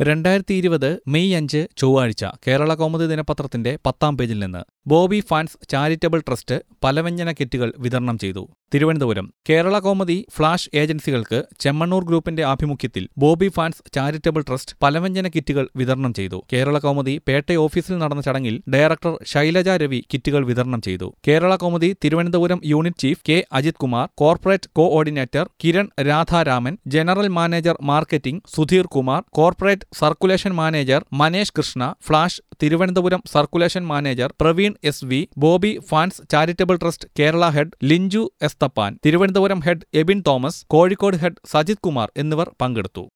രണ്ടായിരത്തി ഇരുപത് മെയ് അഞ്ച് ചൊവ്വാഴ്ച കേരള കൗമുദി ദിനപത്രത്തിന്റെ പത്താം പേജിൽ നിന്ന് ബോബി ഫാൻസ് ചാരിറ്റബിൾ ട്രസ്റ്റ് പലവ്യഞ്ജന കിറ്റുകൾ വിതരണം ചെയ്തു തിരുവനന്തപുരം കേരള കൗമുദി ഫ്ളാഷ് ഏജൻസികൾക്ക് ചെമ്മണ്ണൂർ ഗ്രൂപ്പിന്റെ ആഭിമുഖ്യത്തിൽ ബോബി ഫാൻസ് ചാരിറ്റബിൾ ട്രസ്റ്റ് പലവ്യഞ്ജന കിറ്റുകൾ വിതരണം ചെയ്തു കേരള കൗമുദി പേട്ട ഓഫീസിൽ നടന്ന ചടങ്ങിൽ ഡയറക്ടർ ശൈലജ രവി കിറ്റുകൾ വിതരണം ചെയ്തു Kerala Kaumudi Thiruvananthapuram unit chief K Ajith Kumar corporate coordinator Kiran Radharaman general manager marketing Sudheer Kumar corporate circulation manager Manesh Krishna flash Thiruvananthapuram circulation manager Praveen S V Bobby fans charitable trust Kerala head Linju S Thappan Thiruvananthapuram head Ebin Thomas Kozhikode head Sajith Kumar എന്നിവർ പങ്കെടുത്തു